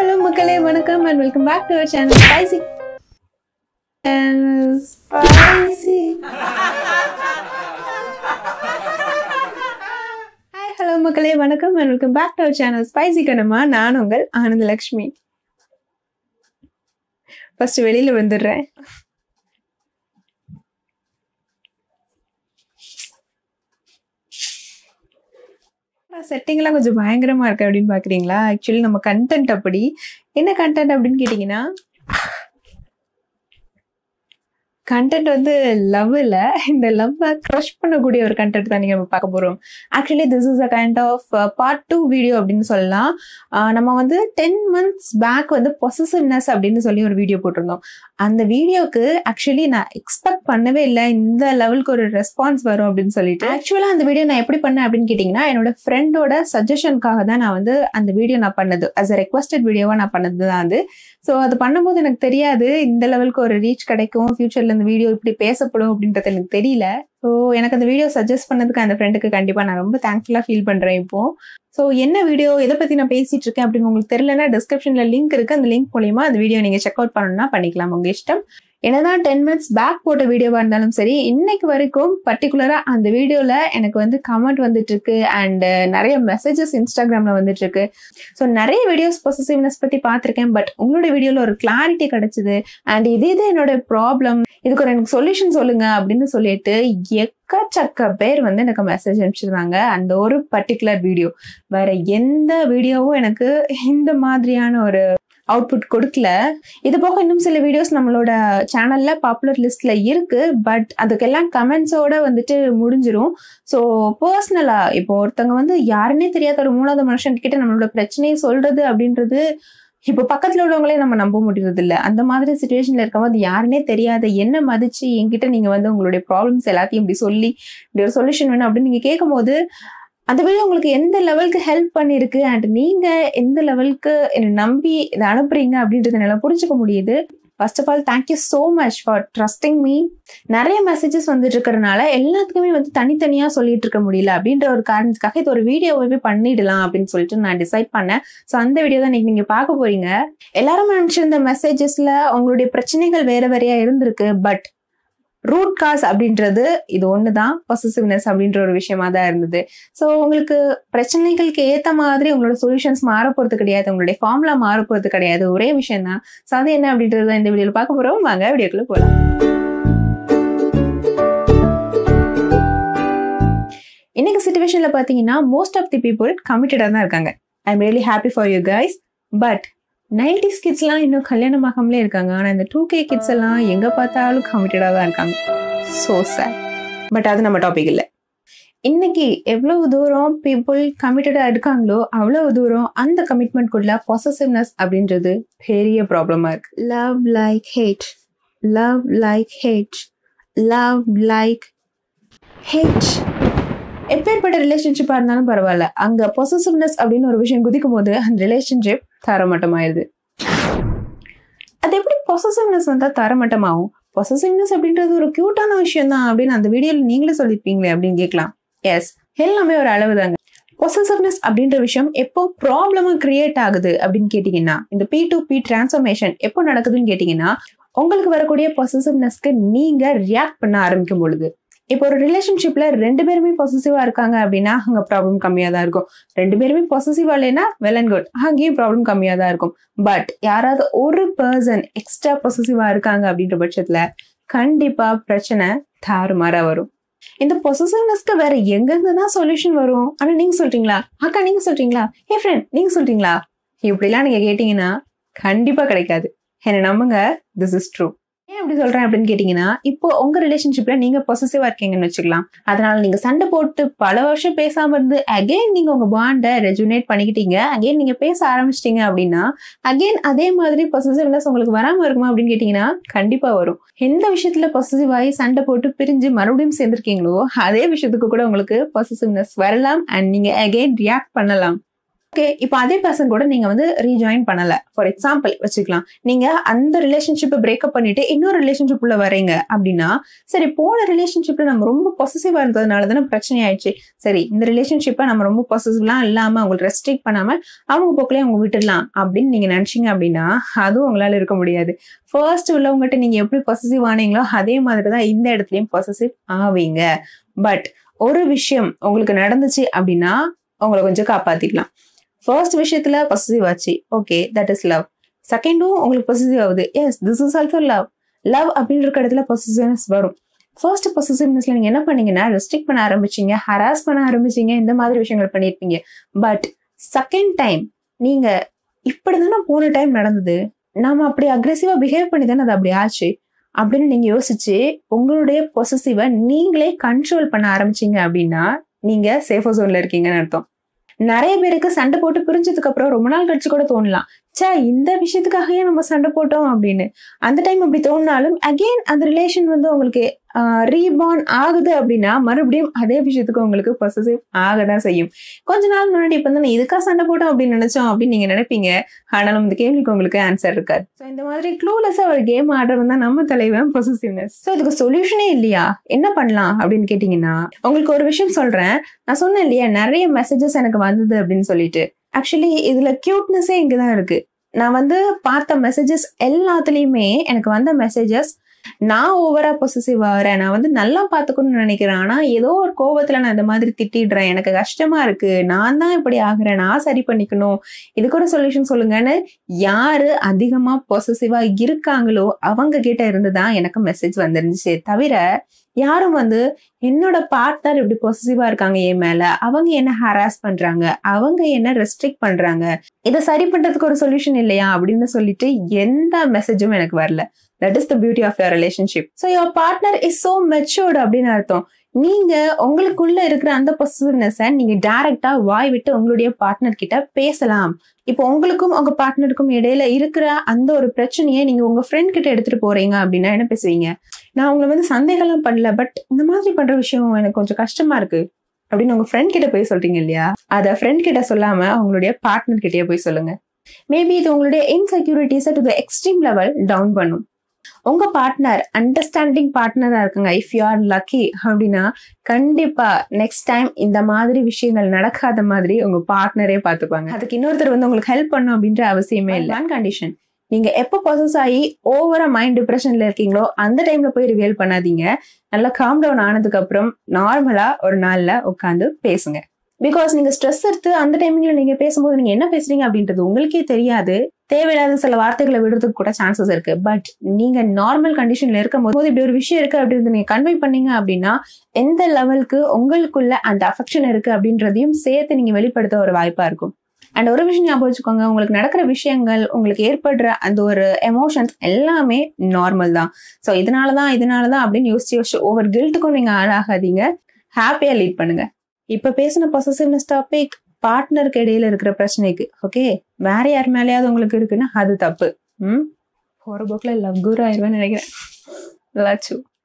hello மக்களே வணக்கம் and welcome back to our channel spicy spicy hi hello மக்களே வணக்கம் and welcome back to our channel spicy கனமா நான் உங்கள் ஆனந்த லக்ஷ்மி ஃபர்ஸ்ட் வெளியில வந்துடுறேன் செட்டிங்லாம் கொஞ்சம் பயங்கரமா இருக்கு அப்படின்னு பாக்குறீங்களா ஆக்சுவலி நம்ம கண்டென்ட் அப்படி என்ன கண்டென்ட் அப்படின்னு கேட்டீங்கன்னா கண்டென்ட் வந்து லவ் இல்ல இந்த லவ்வை க்ரஷ் பண்ணக்கூடிய ஒரு கண்டென்ட் தான் நீங்க நம்ம பார்க்க போறோம் actually this is a kind of part two video அப்படின்னு சொல்லலாம் ஆஹ் நம்ம வந்து டென் மந்த்ஸ் பேக் வந்து பொசசிவ்னஸ் அப்படின்னு சொல்லி ஒரு வீடியோ போட்டிருந்தோம் அந்த வீடியோக்கு ஆக்சுவலி நான் எக்ஸ்பெக்ட் பண்ணவே இல்லை இந்த லெவலுக்கு ஒரு ரெஸ்பான்ஸ் வரும் அப்படின்னு சொல்லிட்டு ஆக்சுவலா அந்த வீடியோ நான் எப்படி பண்ணேன் அப்படின்னு கேட்டீங்கன்னா என்னோட ஃப்ரெண்டோட சஜஷனுக்காக தான் நான் வந்து அந்த வீடியோ நான் பண்ணது அஸ் அ ரெக்வஸ்டட் வீடியோவா நான் பண்ணது தான் அது ஸோ அது பண்ணும்போது எனக்கு தெரியாது இந்த லெவலுக்கு ஒரு ரீச் கிடைக்கும் ஃபியூச்சர்ல இந்த வீடியோ இப்படி பேசப்படும் அப்படின்றது எனக்கு தெரியல ஸோ எனக்கு அந்த வீடியோ சஜஸ்ட் பண்ணதுக்கு அந்த ஃப்ரெண்டுக்கு கண்டிப்பா நான் ரொம்ப தேங்க்ஃபுல்லா ஃபீல் பண்றேன் இப்போ ஸோ என்ன வீடியோ எதை பத்தி நான் பேசிட்டு இருக்கேன் அப்படின்னு உங்களுக்கு தெரியலன்னா டிஸ்கிரிப்ஷன்ல லிங்க் இருக்கு அந்த லிங்க் மூலியமா அந்த வீடியோ நீங்க செக் அவுட் பண்ணணும்னா பண்ணிக்கலாம் உங்க இஷ்டம் என்னதான் டென் மினிட்ஸ் பேக் போட்ட வீடியோவா இருந்தாலும் சரி இன்னைக்கு வரைக்கும் பர்டிகுலரா அந்த வீடியோல எனக்கு வந்து கமெண்ட் வந்துட்டு இருக்கு அண்ட் நிறைய மெசேஜஸ் இன்ஸ்டாகிராம்ல வந்துட்டு இருக்கு ஸோ நிறைய வீடியோஸ் பொசிசிவ்னஸ் பத்தி பார்த்திருக்கேன் பட் உங்களோட வீடியோல ஒரு கிளாரிட்டி கிடைச்சது அண்ட் இது இது என்னோட ப்ராப்ளம் இதுக்கு ஒரு எனக்கு சொல்யூஷன் சொல்லுங்க அப்படின்னு சொல்லிட்டு எக்கச்சக்க பேர் வந்து எனக்கு மெசேஜ் அனுப்பிச்சிருந்தாங்க அந்த ஒரு பர்டிகுலர் வீடியோ வேற எந்த வீடியோவும் எனக்கு இந்த மாதிரியான ஒரு அவுட்புட் கொடுக்கல இது போக இன்னும் சில வீடியோஸ் நம்மளோட சேனல்ல பாப்புலர் லிஸ்ட்ல இருக்கு பட் அதுக்கெல்லாம் கமெண்ட்ஸோட வந்துட்டு முடிஞ்சிரும் ஸோ பர்சனலா இப்போ ஒருத்தவங்க வந்து யாருன்னே தெரியாத ஒரு மூணாவது மனுஷன் கிட்ட நம்மளோட பிரச்சனையை சொல்றது அப்படின்றது இப்போ பக்கத்துல உள்ளவங்களே நம்ம நம்ப முடியறது இல்ல அந்த மாதிரி சுச்சுவேஷன்ல இருக்கும்போது யாருன்னே தெரியாத என்ன மதிச்சு என்கிட்ட நீங்க வந்து உங்களுடைய ப்ராப்ளம்ஸ் எல்லாத்தையும் இப்படி சொல்லி இப்படி ஒரு சொல்யூஷன் வேணும் அப்படின்னு நீங்க கேட்கும்போது அந்த வீடியோ உங்களுக்கு எந்த லெவலுக்கு ஹெல்ப் பண்ணிருக்கு அண்ட் நீங்க எந்த லெவலுக்கு என்னை நம்பி இதை அனுப்புறீங்க அப்படின்றத என்னால் புரிஞ்சுக்க முடியுது first of all thank you so much for trusting me நிறைய மெசேஜஸ் வந்துட்டு இருக்கிறதுனால எல்லாத்துக்குமே வந்து தனித்தனியா சொல்லிட்டு இருக்க முடியல அப்படின்ற ஒரு காரணத்துக்காக இது ஒரு வீடியோவே பண்ணிடலாம் அப்படின்னு சொல்லிட்டு நான் டிசைட் பண்ணேன் ஸோ அந்த வீடியோ தான் இன்னைக்கு நீங்க பார்க்க போறீங்க எல்லாரும் நினைச்சிருந்த மெசேஜஸ்ல உங்களுடைய பிரச்சனைகள் வேற வேறையா இருந்திருக்கு பட் ரூட் காஸ் அப்படின்றது இது ஒண்ணுதான் பொசசிவ்னஸ் அப்படின்ற ஒரு விஷயமா தான் இருந்தது ஸோ உங்களுக்கு பிரச்சனைகளுக்கு ஏத்த மாதிரி உங்களோட சொல்யூஷன்ஸ் மாற போறது கிடையாது உங்களுடைய ஃபார்முலா மாற போறது கிடையாது ஒரே விஷயம் தான் ஸோ அது என்ன அப்படின்றது தான் இந்த வீடியோல பார்க்க போறோம் வாங்க வீடியோக்குள்ள போலாம் இன்னைக்கு சுச்சுவேஷன்ல பாத்தீங்கன்னா மோஸ்ட் ஆஃப் தி பீப்புள் கமிட்டடா தான் இருக்காங்க I am really happy for you guys but nineties கிட்ஸ்லாம் இன்னும் கல்யாணம் ஆகாமலே இருக்காங்க ஆனால் இந்த டூ கே கிட்ஸ் எல்லாம் எங்கே பார்த்தாலும் கமிட்டடாக தான் இருக்காங்க ஸோ சார் பட் அது நம்ம டாபிக் இல்லை இன்னைக்கு எவ்வளவு தூரம் பீப்புள் கமிட்டடாக இருக்காங்களோ அவ்வளவு தூரம் அந்த கமிட்மெண்ட்குள்ள பொசசிவ்னஸ் அப்படின்றது பெரிய ப்ராப்ளமாக இருக்கு love like hate love like hate love like hate எப்பேற்பட்ட ரிலேஷன்ஷிப்பா இருந்தாலும் பரவாயில்ல அங்க பொசசிவ்னஸ் அப்படின்னு ஒரு விஷயம் குதிக்கும் போது அந்த ரிலேஷன்ஷிப் தரமட்டமாயிருது அது எப்படி பொசசிவ்னஸ் வந்தா தரமட்டமாகும் பொசசிவ்னஸ் அப்படின்றது ஒரு கியூட்டான விஷயம் தான் அப்படின்னு அந்த வீடியோல நீங்களே சொல்லிருப்பீங்களே அப்படின்னு கேட்கலாம் எஸ் எல்லாமே ஒரு அளவு தாங்க பொசசிவ்னஸ் அப்படின்ற விஷயம் எப்போ ப்ராப்ளமா கிரியேட் ஆகுது அப்படின்னு கேட்டீங்கன்னா இந்த பி டு பி டிரான்ஸ்ஃபர்மேஷன் எப்போ நடக்குதுன்னு கேட்டீங்கன்னா உங்களுக்கு வரக்கூடிய பொசசிவ்னஸ்க்கு நீங்க ரியாக்ட் பண்ண ஆரம்பிக்கும் பொழுது இப்போ ஒரு ரிலேஷன்ஷிப்ல ரெண்டு பேருமே பொசசிவா இருக்காங்க அப்படின்னா அங்க ப்ராப்ளம் கம்மியா தான் இருக்கும் ரெண்டு பேருமே பொசசிவா இல்லைன்னா வெல் அண்ட் குட் அங்கேயும் ப்ராப்ளம் கம்மியா தான் இருக்கும் பட் யாராவது ஒரு பர்சன் எக்ஸ்ட்ரா பொசசிவா இருக்காங்க அப்படின்ற பட்சத்துல கண்டிப்பா பிரச்சனை தாறுமாறா வரும் இந்த பொசசிவ்னஸ்க்கு வேற எங்கிருந்து தான் சொல்யூஷன் வரும் ஆனா நீங்க சொல்றீங்களா அக்கா நீங்க சொல்றீங்களா ஏ ஃப்ரெண்ட் நீங்க சொல்றீங்களா இப்படிலாம் நீங்க கேட்டீங்கன்னா கண்டிப்பா கிடைக்காது என்ன நம்புங்க திஸ் இஸ் ட்ரூ ஏன் அப்படி சொல்றேன் அப்படின்னு கேட்டீங்கன்னா இப்போ உங்க ரிலேஷன்ஷிப்ல நீங்க பொசசிவா இருக்கீங்கன்னு வச்சுக்கலாம் அதனால நீங்க சண்டை போட்டு பல வருஷம் பேசாம இருந்து அகைன் நீங்க உங்க பாண்டை ரெஜுனேட் பண்ணிக்கிட்டீங்க அகைன் நீங்க பேச ஆரம்பிச்சிட்டீங்க அப்படின்னா அகைன் அதே மாதிரி பொசசிவ்னஸ் உங்களுக்கு வராம இருக்குமா அப்படின்னு கேட்டீங்கன்னா கண்டிப்பா வரும் எந்த விஷயத்துல பொசசிவ் ஆகி சண்டை போட்டு பிரிஞ்சு மறுபடியும் சேர்ந்திருக்கீங்களோ அதே விஷயத்துக்கு கூட உங்களுக்கு பொசசிவ்னஸ் வரலாம் அண்ட் நீங்க அகைன் ரியாக்ட் பண்ணலாம் ஓகே இப்போ அதே பர்சன் கூட நீங்க வந்து ரீஜாயின் பண்ணல ஃபார் எக்ஸாம்பிள் வச்சுக்கலாம் நீங்க அந்த ரிலேஷன்ஷிப்பை பிரேக்கப் பண்ணிட்டு இன்னொரு ரிலேஷன்ஷிப் உள்ள வரீங்க அப்படின்னா சரி போன ரிலேஷன்ஷிப்ல நம்ம ரொம்ப பொசசிவா இருந்ததுனால தானே பிரச்சனை ஆயிடுச்சு சரி இந்த ரிலேஷன்ஷிப்பை நம்ம ரொம்ப பொசசிவ்லாம் இல்லாம அவங்களுக்கு ரெஸ்ட்ரிக்ட் பண்ணாம அவங்க போக்கிலே அவங்க விட்டுடலாம் அப்படின்னு நீங்க நினைச்சீங்க அப்படின்னா அதுவும் உங்களால இருக்க முடியாது ஃபர்ஸ்ட் உள்ளவங்ககிட்ட நீங்க எப்படி பொசசிவ் ஆனீங்களோ அதே மாதிரி தான் இந்த இடத்துலயும் பொசசிவ் ஆவீங்க பட் ஒரு விஷயம் உங்களுக்கு நடந்துச்சு அப்படின்னா உங்களை கொஞ்சம் காப்பாத்திக்கலாம் ஃபர்ஸ்ட் விஷயத்துல பொசிட்டிவ் ஆச்சு ஓகே தட் இஸ் லவ் செகண்டும் உங்களுக்கு பொசிட்டிவ் ஆகுது yes this is also love love அப்படின்ற இடத்துல பொசிட்டிவ்னஸ் வரும் ஃபர்ஸ்ட் பொசிட்டிவ்னஸ்ல நீங்க என்ன பண்ணீங்கன்னா ரெஸ்ட்ரிக்ட் பண்ண ஆரம்பிச்சீங்க ஹராஸ் பண்ண ஆரம்பிச்சீங்க இந்த மாதிரி விஷயங்கள் பண்ணியிருப்பீங்க பட் செகண்ட் டைம் நீங்க இப்படிதானே போன டைம் நடந்தது நாம அப்படி அக்ரெசிவா பிஹேவ் பண்ணி தானே அது அப்படி ஆச்சு அப்படின்னு நீங்க யோசிச்சு உங்களுடைய பொசசிவை நீங்களே கண்ட்ரோல் பண்ண ஆரம்பிச்சீங்க அப்படின்னா நீங்க சேஃபர் ஜோன்ல இருக்கீங்கன்னு அர்த்தம் நிறைய பேருக்கு சண்டை போட்டு பிரிஞ்சதுக்கு அப்புறம் ரொம்ப நாள் கழிச்சு கூட தோணலாம் சே இந்த விஷயத்துக்காகவே நம்ம சண்டை போட்டோம் அப்படின்னு அந்த டைம் அப்படி தோணினாலும் அகெயின் அந்த ரிலேஷன் வந்து உங்களுக்கு ரீபார்ன் ஆகுது அப்படின்னா மறுபடியும் அதே விஷயத்துக்கு உங்களுக்கு பொசசிவ் ஆக தான் செய்யும் கொஞ்ச நாள் முன்னாடி இப்போ வந்து இதுக்காக சண்டை போட்டோம் அப்படின்னு நினைச்சோம் அப்படின்னு நீங்க நினைப்பீங்க ஆனாலும் இந்த கேள்விக்கு உங்களுக்கு ஆன்சர் இருக்காது ஸோ இந்த மாதிரி க்ளூலெஸ்ஸா ஒரு கேம் ஆடுறது தான் நம்ம தலைவன் பொசசிவ்னஸ் ஸோ இதுக்கு சொல்யூஷனே இல்லையா என்ன பண்ணலாம் அப்படின்னு கேட்டீங்கன்னா உங்களுக்கு ஒரு விஷயம் சொல்றேன் நான் சொன்னேன் இல்லையா நிறைய மெசேஜஸ் எனக்கு வந்தது அப்படின்னு சொல்லிட்டு ஆக்சுவலி இதுல கியூட்னஸே இங்கதான் இருக்கு நான் வந்து பார்த்த மெசேஜஸ் எல்லாத்துலயுமே எனக்கு வந்த மெசேஜஸ் நான் ஓவரா பொசசிவ் ஆகிறேன் நான் வந்து நல்லா பார்த்துக்கணும்னு நினைக்கிறேன் ஆனா ஏதோ ஒரு கோபத்துல நான் இந்த மாதிரி திட்டிடுறேன் எனக்கு கஷ்டமா இருக்கு நான் தான் இப்படி ஆகுறேன் நான் சரி பண்ணிக்கணும் இதுக்கு ஒரு சொல்யூஷன் சொல்லுங்கன்னு யாரு அதிகமா பொசசிவா இருக்காங்களோ அவங்க கிட்ட இருந்து தான் எனக்கு மெசேஜ் வந்துருந்துச்சு தவிர யாரும் வந்து என்னோட பார்ட்னர் இப்படி பொசிட்டிவா இருக்காங்க என் மேல அவங்க என்ன ஹராஸ் பண்றாங்க அவங்க என்ன ரெஸ்ட்ரிக்ட் பண்றாங்க இதை சரி பண்றதுக்கு ஒரு சொல்யூஷன் இல்லையா அப்படின்னு சொல்லிட்டு எந்த மெசேஜும் எனக்கு வரல that is the beauty of your relationship so your partner is so matured அப்படின்னு அர்த்தம் நீங்க உங்களுக்குள்ள இருக்கிற அந்த பொசிட்டிவ்னஸை நீங்க டைரக்டா வாய் விட்டு உங்களுடைய பார்ட்னர் கிட்ட பேசலாம் இப்போ உங்களுக்கும் உங்க பார்ட்னருக்கும் இடையில இருக்கிற அந்த ஒரு பிரச்சனையை நீங்க உங்க ஃப்ரெண்ட் கிட்ட எடுத்துட்டு போறீங்க அப்படின்னா என்ன பேசுவீங்க நான் உங்களை வந்து சந்தேகம்லாம் பண்ணல பட் இந்த மாதிரி பண்ற விஷயம் எனக்கு கொஞ்சம் கஷ்டமா இருக்கு அப்படின்னு உங்க ஃப்ரெண்ட் கிட்ட போய் சொல்றீங்க இல்லையா அத ஃப்ரெண்ட் கிட்ட சொல்லாம உங்களுடைய பார்ட்னர் கிட்டயே போய் சொல்லுங்க மேபி இது உங்களுடைய இன்செக்யூரிட்டிஸை to the extreme level down பண்ணும் உங்க பார்ட்னர் அண்டர்ஸ்டாண்டிங் பார்ட்னரா இருக்குங்க இஃப் யூ ஆர் லக்கி அப்படின்னா கண்டிப்பா நெக்ஸ்ட் டைம் இந்த மாதிரி விஷயங்கள் நடக்காத மாதிரி உங்க பார்ட்னரே பாத்துப்பாங்க அதுக்கு இன்னொருத்தர் வந்து உங்களுக்கு ஹெல்ப் பண்ணும் அப்படின்ற அவசியமே இல்லை ஒன் கண்டிஷன் நீங்க எப்போ ப்ராசஸ் ஆகி ஓவரா மைண்ட் டிப்ரெஷன்ல இருக்கீங்களோ அந்த டைம்ல போய் ரிவியல் பண்ணாதீங்க நல்லா காம் டவுன் ஆனதுக்கு அப்புறம் நார்மலா ஒரு நாள்ல உட்காந்து பேசுங்க பிகாஸ் நீங்க ஸ்ட்ரெஸ் எடுத்து அந்த டைமிங்ல நீங்க பேசும்போது நீங்க என்ன பேசுறீங்க அப்படின்றது உங்களுக்கே தெரியாது தேவையில்லாத சில வார்த்தைகளை விடுறதுக்கு கூட சான்சஸ் இருக்கு பட் நீங்க நார்மல் கண்டிஷன்ல இருக்கும் போது இப்படி ஒரு விஷயம் இருக்கு அப்படின்றது நீங்க கன்வே பண்ணீங்க அப்படின்னா எந்த லெவலுக்கு உங்களுக்குள்ள அந்த அஃபெக்ஷன் இருக்கு அப்படின்றதையும் சேர்த்து நீங்க வெளிப்படுத்த ஒரு வாய்ப்பா இருக்கும் அண்ட் ஒரு விஷயம் ஞாபகம் வச்சுக்கோங்க உங்களுக்கு நடக்கிற விஷயங்கள் உங்களுக்கு ஏற்படுற அந்த ஒரு எமோஷன்ஸ் எல்லாமே நார்மல் தான் ஸோ இதனாலதான் இதனாலதான் அப்படின்னு யோசிச்சு யோசிச்சு ஒவ்வொரு கில்ட்டுக்கும் நீங்க ஆளாகாதீங்க ஹாப்பியா லீட் பண்ணுங்க இப்ப பேசின பொசசிவ்னஸ் டாபிக் பார்ட்னருக்கு இடையில இருக்கிற பிரச்சனைக்கு ஓகே வேற யார் மேலேயாவது உங்களுக்கு இருக்குன்னா அது தப்பு ம் போற போக்குல லவ் குரு ஆயிருவேன்னு நினைக்கிறேன் லட்சு